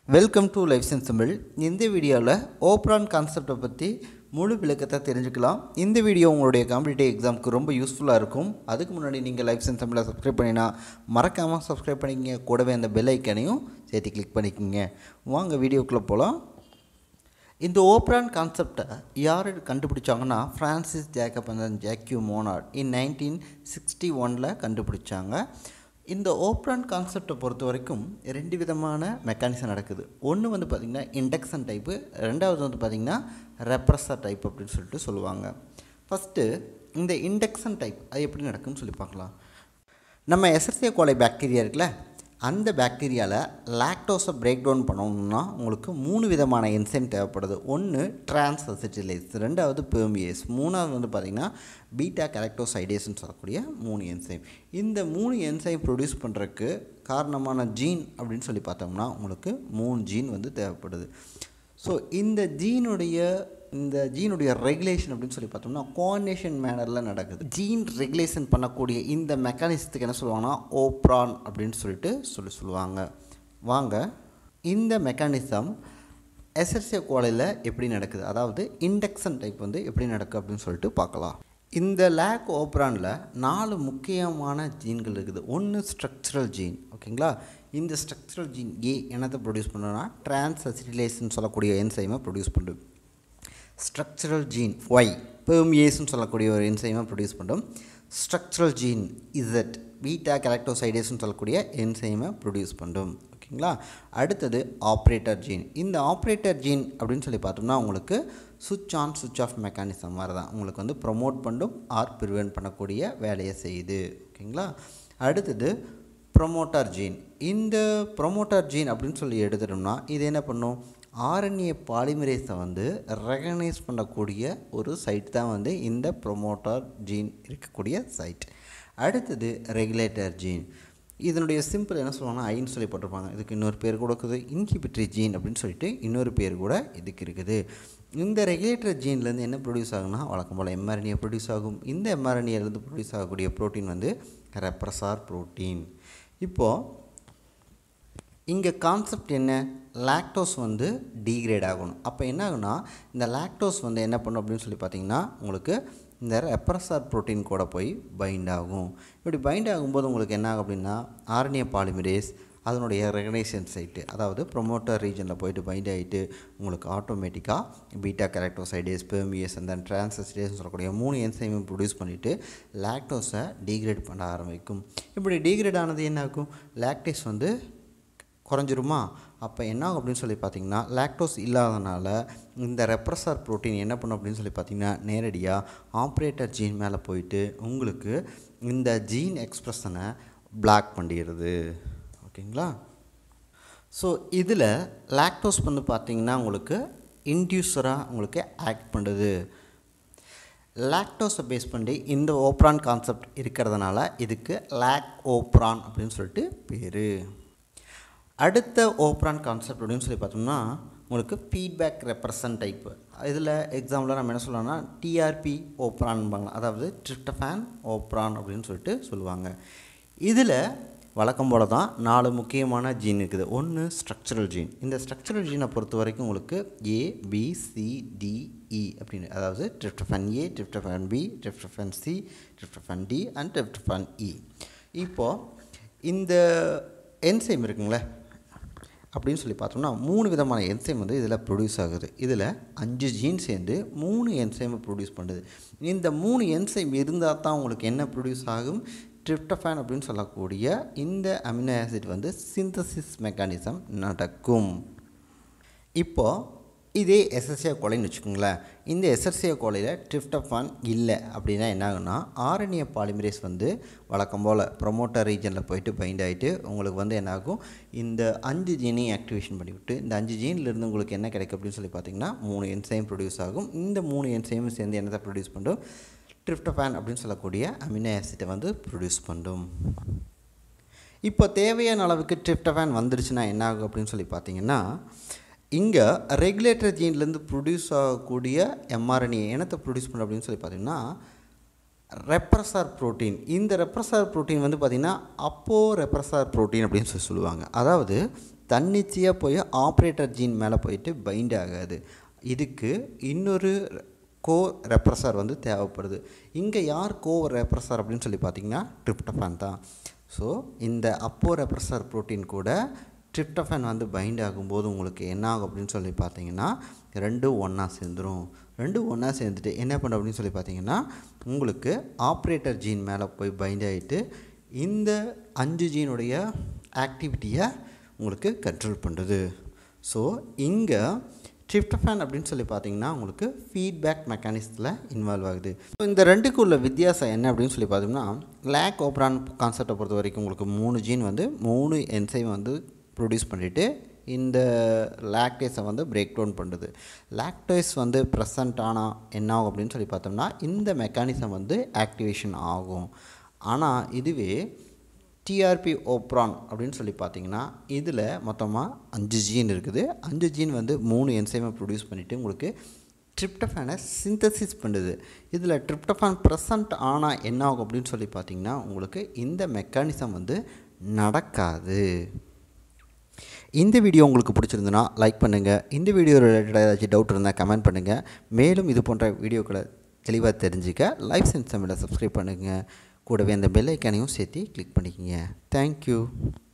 welcome to life sense Tamil இந்த வீடியோவில் operon கான்செப்டை பற்றி முழு விளக்கத்தை தெரிஞ்சுக்கலாம் இந்த வீடியோ உங்களுடைய காம்படிட்டிவ் எக்ஸாமுக்கு ரொம்ப யூஸ்ஃபுல்லாக இருக்கும் அதுக்கு முன்னாடி நீங்கள் லைஃப் சென்ஸ் தமிழை சப்ஸ்கிரைப் பண்ணினா மறக்காமல் சப்ஸ்கிரைப் பண்ணிக்கங்க கூடவே அந்த பெல் ஐக்கனையும் சேர்த்து கிளிக் பண்ணிக்கோங்க வாங்க வீடியோக்குள்ளே போகலாம் இந்த ஓப்ரான் கான்செப்டை யார் கண்டுபிடிச்சாங்கன்னா Francis Jacob and Jacques Monod in nineteen sixty ஒனில் கண்டுபிடிச்சாங்க இந்த ஓப்ரான் கான்செப்டை பொறுத்த வரைக்கும் ரெண்டு விதமான மெக்கானிசம் நடக்குது ஒன்று வந்து பார்த்திங்கன்னா இண்டக்ஷன் டைப்பு ரெண்டாவது வந்து பார்த்திங்கன்னா ரெப்ரஸர் டைப் அப்படின்னு சொல்லிட்டு சொல்லுவாங்க ஃபஸ்ட்டு இந்த இண்டக்ஷன் டைப் அது எப்படி நடக்கும்னு சொல்லி பார்க்கலாம் நம்ம எஸ்எஸ்ஏ கோலை பாக்டீரியா இருக்குல்ல அந்த பாக்டீரியாவில் லாக்டோஸை பிரேக் டவுன் பண்ணணும்னா உங்களுக்கு மூணு விதமான என்சைம் தேவைப்படுது ஒன்று டிரான்ஸ் அசிட்டிலைஸ் ரெண்டாவது பெர்மியேஸ் மூணாவது வந்து பார்த்திங்கன்னா பீட்டா கேரக்டோசைடேஸ்னு சொல்லக்கூடிய மூணு என்சைம் இந்த மூணு என்சைம் ப்ரொடியூஸ் பண்ணுறதுக்கு காரணமான ஜீன் அப்படின்னு சொல்லி பார்த்தோம்னா உங்களுக்கு மூணு ஜீன் வந்து தேவைப்படுது ஸோ இந்த ஜீனுடைய இந்த ஜீனுடைய ரெகுலேஷன் அப்படின்னு சொல்லி பார்த்தோம்னா கோஆர்டினேஷன் மேனரில் நடக்குது ஜீன் ரெகுலேஷன் பண்ணக்கூடிய இந்த மெக்கானிசத்துக்கு என்ன சொல்லுவாங்கன்னா ஓப்ரான் அப்படின்னு சொல்லிட்டு சொல்லி சொல்லுவாங்க வாங்க இந்த மெக்கானிசம் எஸ்எஸ்ஏ கோலையில் எப்படி நடக்குது அதாவது இண்டக்ஷன் டைப் வந்து எப்படி நடக்குது அப்படின்னு சொல்லிட்டு பார்க்கலாம் இந்த லேக் ஓப்ரானில் நாலு முக்கியமான ஜீன்கள் இருக்குது ஒன்று ஸ்ட்ரக்சரல் ஜீன் ஓகேங்களா இந்த ஸ்ட்ரக்சரல் ஜீன் ஏ என்னத்தை ப்ரொடியூஸ் பண்ணுறோன்னா டிரான்ஸ் அசிட்டிலேஷன் சொல்லக்கூடிய என்சைமை ப்ரொடியூஸ் பண்ணுது ஸ்ட்ரக்சரல் ஜீன் ஒய் பெர்மியேஸ்னு சொல்லக்கூடிய ஒரு என்சைமை ப்ரொடியூஸ் பண்ணுறோம் ஸ்ட்ரக்சரல் ஜீன் இசட் பீட்டா கேரக்டோசைடேஸ்னு சொல்லக்கூடிய என்சைமை ப்ரொடியூஸ் பண்ணுறோம் ஓகேங்களா அடுத்தது ஆப்ரேட்டர் ஜீன் இந்த ஆப்ரேட்டர் ஜீன் அப்படின்னு சொல்லி பார்த்தோம்னா உங்களுக்கு சுவிட்ச் ஆன் சுவிட்ச் ஆஃப் மெக்கானிசம் மாதிரி தான் உங்களுக்கு வந்து ப்ரொமோட் பண்ணும் ஆர் ப்ரிவென்ட் பண்ணக்கூடிய வேலையை செய்யுது ஓகேங்களா அடுத்தது ப்ரொமோட்டார் ஜீன் இந்த ப்ரொமோட்டார் ஜீன் அப்படின்னு சொல்லி எடுத்துட்டோம்னா இது என்ன பண்ணும் ஆர்என்ஏ பாலிமரேஸை வந்து ரெகனைஸ் பண்ணக்கூடிய ஒரு சைட் தான் வந்து இந்த ப்ரொமோட்டார் ஜீன் இருக்கக்கூடிய சைட் அடுத்தது ரெகுலேட்டர் ஜீன் இதனுடைய சிம்பிள் என்ன சொல்லுவாங்கன்னா ஐன்னு சொல்லி போட்டிருப்பாங்க இதுக்கு இன்னொரு பேர் கூட இருக்குது இன்ஹிபிட்ரி ஜீன் அப்படின்னு சொல்லிட்டு இன்னொரு பேர் கூட இதுக்கு இருக்குது இந்த ரெகுலேட்டர் ஜீன்லேருந்து என்ன ப்ரொடியூஸ் ஆகும்னா வழக்கம் போல் எம்ஆர்என்ஏ ப்ரொடியூஸ் ஆகும் இந்த எம்ஆர்என்ஏலேருந்து ப்ரொடியூஸ் ஆகக்கூடிய ப்ரோட்டீன் வந்து ரெப்ரஸார் ப்ரோட்டீன் இப்போது இங்கே கான்செப்ட் என்ன லாக்டோஸ் வந்து டீக்ரேட் ஆகணும் அப்போ என்ன ஆகுனா இந்த லாக்டோஸ் வந்து என்ன பண்ணும் அப்படின்னு சொல்லி பார்த்தீங்கன்னா உங்களுக்கு இந்த ரெப்ரஸார் ப்ரோட்டீன் கூட போய் பைண்ட் ஆகும் இப்படி பைண்ட் ஆகும்போது உங்களுக்கு என்ன ஆகும் அப்படின்னா ஆர்னிய பாலிமரேஸ் அதனுடைய ரெகனைசேஷன் சைட்டு அதாவது ப்ரொமோட்டர் ரீஜனில் போயிட்டு பைண்ட் ஆகிட்டு உங்களுக்கு ஆட்டோமேட்டிக்காக பீட்டா கேரக்டோசைடேஸ் பெர்மியஸ் அந்த டிரான்சஸ்டேஸ் சொல்லக்கூடிய மூணு என்சைமும் ப்ரொடியூஸ் பண்ணிவிட்டு லாக்டோஸை டீக்ரேட் பண்ண ஆரம்பிக்கும் இப்படி டீக்ரேட் ஆனது என்ன ஆகும் லாக்டேஸ் வந்து குறைஞ்சிருமா அப்போ என்ன ஆகும் அப்படின்னு சொல்லி பார்த்தீங்கன்னா லாக்டோஸ் இல்லாதனால இந்த ரெப்ரஸார் ப்ரோட்டீன் என்ன பண்ணும் அப்படின்னு சொல்லி பார்த்தீங்கன்னா நேரடியாக ஆப்ரேட்டர் ஜீன் மேலே போயிட்டு உங்களுக்கு இந்த ஜீன் எக்ஸ்ப்ரெஷனை பிளாக் பண்ணிடுது ஓகேங்களா ஸோ இதில் லாக்டோஸ் வந்து பார்த்திங்கன்னா உங்களுக்கு இன்டியூசராக உங்களுக்கு ஆக்ட் பண்ணுது லாக்டோஸை பேஸ் பண்ணி இந்த ஓப்ரான் கான்செப்ட் இருக்கிறதுனால இதுக்கு லாக் ஓப்ரான் அப்படின்னு சொல்லிட்டு பேர் அடுத்த ஓப்ரான் கான்செப்ட் அப்படின்னு சொல்லி பார்த்தோம்னா உங்களுக்கு ஃபீட்பேக் ரெப்ரசன்ட் டைப்பு இதில் எக்ஸாம்பிள் நம்ம என்ன சொல்லலாம்னா டிஆர்பி ஓப்ரான்பாங்க அதாவது ட்ரிப்டஃபேன் ஓப்ரான் அப்படின்னு சொல்லிட்டு சொல்லுவாங்க இதில் வழக்கம் போல தான் நாலு முக்கியமான ஜீன் இருக்குது ஒன்று ஸ்ட்ரக்சரல் ஜீன் இந்த ஸ்ட்ரக்சரல் ஜீனை பொறுத்த வரைக்கும் உங்களுக்கு A B C D E அப்படின்னு அதாவது tryptophan A tryptophan B tryptophan C tryptophan D and tryptophan E இப்போது இந்த என்சைம் இருக்குங்களே அப்படின்னு சொல்லி பார்த்தோம்னா மூணு விதமான என்சைம் வந்து இதில் ப்ரொடியூஸ் ஆகுது இதில் அஞ்சு ஜீன் சேர்ந்து மூணு என்சைமை ப்ரொடியூஸ் பண்ணுது இந்த மூணு என்சைம் இருந்தால் தான் உங்களுக்கு என்ன ப்ரொடியூஸ் ஆகும் ட்ரிப்டஃபேன் அப்படின்னு சொல்லக்கூடிய இந்த அமினோ ஆசிட் வந்து சிந்தசிஸ் மெக்கானிசம் நடக்கும் இப்போது இதே எஸ்எஸ்ஏ கோலைன்னு வச்சுக்கோங்களேன் இந்த எஸ்எஸ்ஏ கோலையில் ட்ரிப்டஃபான் இல்லை அப்படின்னா என்ன ஆகுனா ஆர்என்ஏ பாலிமரேஸ் வந்து வழக்கம் போல் ப்ரொமோட்டர் ரீஜனில் போயிட்டு பைண்ட் ஆகிட்டு உங்களுக்கு வந்து என்ன ஆகும் இந்த அஞ்சு ஜீனையும் ஆக்டிவேஷன் பண்ணிவிட்டு இந்த அஞ்சு ஜீன்லேருந்து உங்களுக்கு என்ன கிடைக்கும் அப்படின்னு சொல்லி பார்த்தீங்கன்னா மூணு என்சைம் ப்ரொடியூஸ் ஆகும் இந்த மூணு என்சைமும் சேர்ந்து என்னத்தை ப்ரொடியூஸ் பண்ணும் ட்ரிப்டஃபான் அப்படின்னு சொல்லக்கூடிய அமினோ ஆசிட்டை வந்து ப்ரொடியூஸ் பண்ணும் இப்போ தேவையான அளவுக்கு ட்ரிப்டஃபான் வந்துருச்சுன்னா என்ன ஆகும் அப்படின்னு சொல்லி பார்த்தீங்கன்னா இங்கே ரெகுலேட்டர் ஜீன்லேருந்து ப்ரொடியூஸ் ஆகக்கூடிய எம்ஆர்என்ஏ என்னத்தை ப்ரொடியூஸ் பண்ணும் அப்படின்னு சொல்லி பார்த்தீங்கன்னா ரெப்ரஸார் ப்ரோட்டீன் இந்த ரெப்ரஸார் ப்ரோட்டீன் வந்து பார்த்திங்கன்னா அப்போ ரெப்ரஸார் ப்ரோட்டீன் அப்படின்னு சொல்லி சொல்லுவாங்க அதாவது தன்னிச்சையாக போய் ஆப்ரேட்டர் ஜீன் மேலே போயிட்டு பைண்ட் ஆகாது இதுக்கு இன்னொரு கோ ரெப்ரஸர் வந்து தேவைப்படுது இங்கே யார் கோ ரெப்ரஸர் அப்படின்னு சொல்லி பார்த்தீங்கன்னா ட்ரிப்டஃபான் தான் ஸோ இந்த அப்போ ரெப்ரஸர் ப்ரோட்டீன் கூட ட்ரிப்டஃபான் வந்து பைண்ட் ஆகும்போது உங்களுக்கு என்ன ஆகும் அப்படின்னு சொல்லி பார்த்தீங்கன்னா ரெண்டும் ஒன்றா சேர்ந்துடும் ரெண்டும் ஒன்றா சேர்ந்துட்டு என்ன பண்ணும் அப்படின்னு சொல்லி பார்த்தீங்கன்னா உங்களுக்கு ஆப்ரேட்டர் ஜீன் மேலே போய் பைண்ட் ஆகிட்டு இந்த அஞ்சு ஜீனுடைய ஆக்டிவிட்டியை உங்களுக்கு கண்ட்ரோல் பண்ணுறது ஸோ இங்கே ட்ரிப்டஃபான் அப்படின்னு சொல்லி பார்த்தீங்கன்னா உங்களுக்கு ஃபீட்பேக் மெக்கானிசத்தில் இன்வால்வ் ஆகுது ஸோ இந்த ரெண்டுக்கு உள்ள வித்தியாசம் என்ன அப்படின்னு சொல்லி பார்த்தீங்கன்னா லேக் ஓப்ரான் கான்செப்டை பொறுத்த வரைக்கும் உங்களுக்கு மூணு ஜீன் வந்து மூணு என்சைம் வந்து ப்ரொடியூஸ் பண்ணிவிட்டு இந்த லாக்டேஸை வந்து பிரேக் டவுன் பண்ணுது லாக்டேஸ் வந்து ப்ரெசண்ட் ஆனால் என்ன ஆகும் அப்படின்னு சொல்லி பார்த்தோம்னா இந்த மெக்கானிசம் வந்து ஆக்டிவேஷன் ஆகும் ஆனால் இதுவே டிஆர்பி ஓப்ரான் அப்படின்னு சொல்லி பார்த்தீங்கன்னா இதில் மொத்தமாக அஞ்சு ஜீன் இருக்குது அஞ்சு ஜீன் வந்து மூணு என்சைமை ப்ரொடியூஸ் பண்ணிவிட்டு உங்களுக்கு ட்ரிப்டஃபானை சிந்தசிஸ் பண்ணுது இதில் ட்ரிப்டஃபான் ப்ரெசண்ட் ஆனால் என்ன ஆகும் அப்படின்னு சொல்லி பார்த்தீங்கன்னா உங்களுக்கு இந்த மெக்கானிசம் வந்து நடக்காது இந்த வீடியோ உங்களுக்கு பிடிச்சிருந்துன்னா லைக் பண்ணுங்கள் இந்த வீடியோ ரிலேட்டடாக ஏதாச்சும் டவுட் இருந்தால் கமெண்ட் பண்ணுங்கள் மேலும் இது போன்ற வீடியோக்களை தெளிவாக தெரிஞ்சுக்க லைஃப் சென்ஸ் தமிழை சப்ஸ்கிரைப் பண்ணுங்கள் கூடவே அந்த பெல் ஐக்கானையும் சேர்த்து கிளிக் பண்ணிக்கோங்க தேங்க்யூ